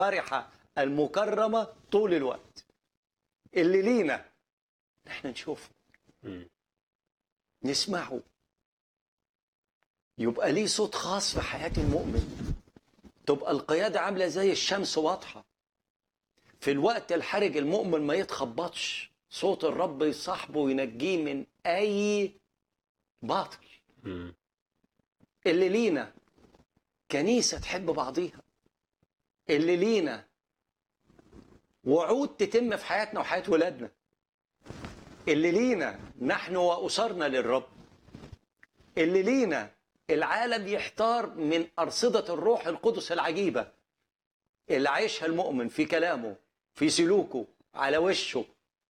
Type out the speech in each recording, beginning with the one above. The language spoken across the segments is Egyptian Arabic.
فرحة المكرمة طول الوقت اللي لينا احنا نشوفه مم. نسمعه يبقى ليه صوت خاص في حياة المؤمن تبقى القيادة عاملة زي الشمس واضحة في الوقت الحرج المؤمن ما يتخبطش صوت الرب يصاحبه وينجيه من أي باطل مم. اللي لينا كنيسة تحب بعضيها اللي لينا وعود تتم في حياتنا وحياة ولادنا اللي لينا نحن وأسرنا للرب اللي لينا العالم يحتار من أرصدة الروح القدس العجيبة اللي عايشها المؤمن في كلامه في سلوكه على وشه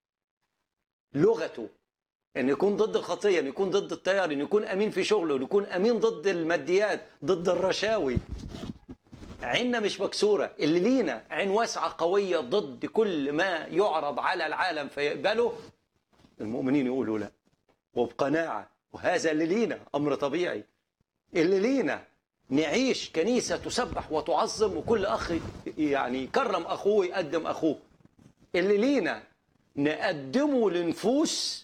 لغته ان يكون ضد الخطيه ان يكون ضد التيار ان يكون امين في شغله ان يكون امين ضد الماديات ضد الرشاوي عيننا مش مكسوره اللي لينا عين واسعه قويه ضد كل ما يعرض على العالم فيقبله المؤمنين يقولوا لا وبقناعه وهذا اللي لينا امر طبيعي اللي لينا نعيش كنيسه تسبح وتعظم وكل اخ يعني يكرم اخوه ويقدم اخوه اللي لينا نقدمه لنفوس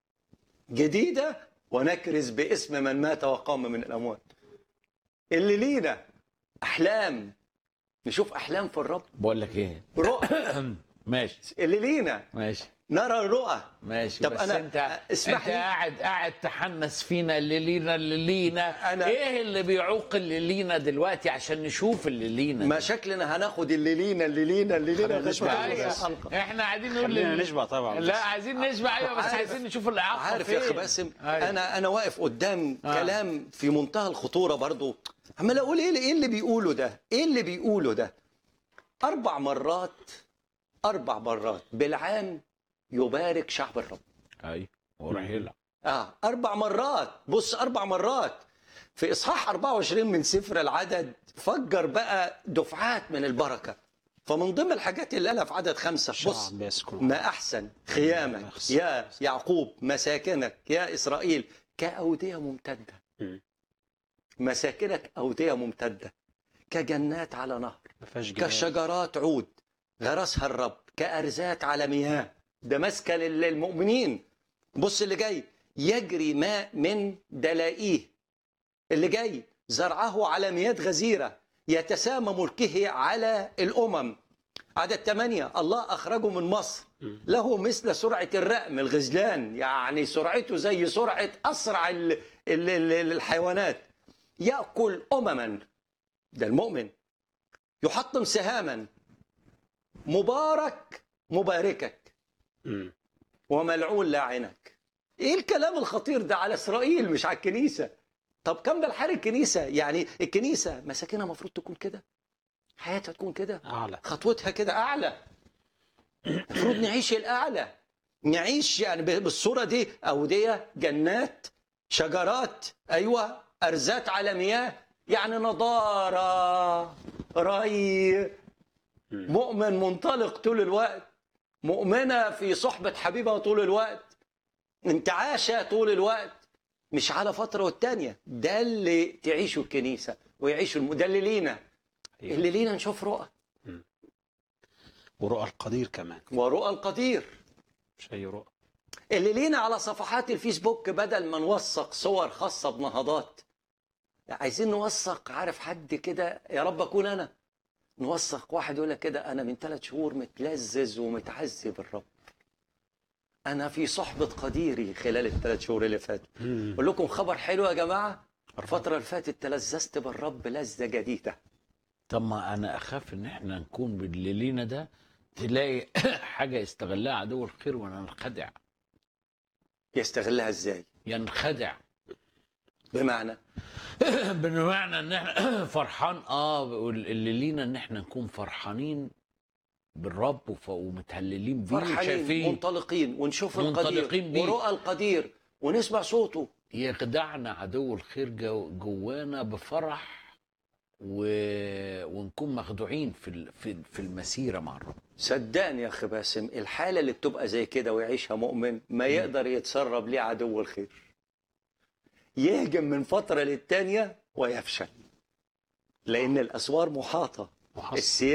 جديدة ونكرز باسم من مات وقام من الأموات اللي لينا أحلام نشوف أحلام في الرب بقول لك ايه رؤى ماشي اللي لينا ماشي نرى الرؤى ماشي طب بس أنا- انت اسمح انت لي. قاعد قاعد تحنس فينا اللي لينا اللي لينا أنا- ايه اللي بيعوق اللي لينا دلوقتي عشان نشوف اللي لينا ما شكلنا هناخد اللي لينا اللي لينا اللي لينا خلينا لغاية نشبع ما أيوة. نخلص الحلقة. احنا قاعدين نقول خلينا لل- نشبع طبعا لا عايزين نشبع ايوه بس عارف- عايزين نشوف الاعاقه عارف يا اخي فين. باسم أيوة. انا انا واقف قدام آه. كلام في منتهى الخطوره برضو عمال اقول ايه ايه اللي بيقوله ده ايه اللي بيقوله ده اربع مرات اربع مرات بالعام يبارك شعب الرب ايوه وراح يلعب اه اربع مرات بص اربع مرات في اصحاح 24 من سفر العدد فجر بقى دفعات من البركه فمن ضمن الحاجات اللي قالها في عدد خمسه بص شعب يسكن ما احسن خيامك يا يعقوب مساكنك يا اسرائيل كاوديه ممتده مم. مساكنك اوديه ممتده كجنات على نهر ما فيهاش جبال. كشجرات عود غرسها الرب كأرزات على مياه ده مسكن للمؤمنين بص اللي جاي يجري ماء من دلائيه اللي جاي زرعه على مياه غزيرة يتسامى ملكه على الأمم عدد ثمانية الله أخرجه من مصر له مثل سرعة الرأم الغزلان يعني سرعته زي سرعة أسرع ال- ال- ال- الحيوانات يأكل أمما ده المؤمن يحطم سهاما مبارك مباركك مم. وملعون لاعنك ايه الكلام الخطير ده على اسرائيل مش على الكنيسه طب كم ده الحال الكنيسه يعني الكنيسه مساكنها المفروض تكون كده حياتها تكون كده أعلى خطوتها كده اعلى المفروض نعيش الاعلى نعيش يعني ب- بالصوره دي اوديه جنات شجرات ايوه ارزات على مياه يعني نضاره ري مؤمن منطلق طول الوقت مؤمنه في صحبه حبيبها طول الوقت انتعاشه طول الوقت مش على فتره والتانيه ده اللي تعيشه الكنيسه ويعيشه الم... ده اللي لينا اللي لينا نشوف رؤى ورؤى القدير كمان ورؤى القدير مش أي رؤى اللي لينا على صفحات الفيسبوك بدل ما نوثق صور خاصة بنهضات عايزين نوثق عارف حد كده يا رب أكون أنا نوثق واحد يقول لك كده أنا من ثلاث شهور متلذذ ومتعزي بالرب أنا في صحبة قديري خلال الثلاث شهور اللي فاتوا أقول لكم خبر حلو يا جماعة الفترة اللي فاتت تلذذت بالرب لذة جديدة طب ما انا اخاف ان احنا نكون باللي لينا ده تلاقي حاجه يستغلها عدو الخير وننخدع يستغلها إزاي ينخدع بمعنى بمعنى ان احنا فرحان اه اللي لينا ان احنا نكون فرحانين بالرب وف- ومتهللين بيه فرحانين وشايفين منطلقين ونشوف منطلقين القدير بيه. ورؤى القدير ونسمع صوته يخدعنا عدو الخير جو جوانا بفرح و... ونكون مخدوعين في ال- في في المسيره مع الرب صدقني يا اخي باسم الحاله اللي بتبقى زي كده ويعيشها مؤمن ما يقدر يتسرب ليه عدو الخير يهجم من فتره للتانيه ويفشل لان الاسوار محاطه محصن. السياسة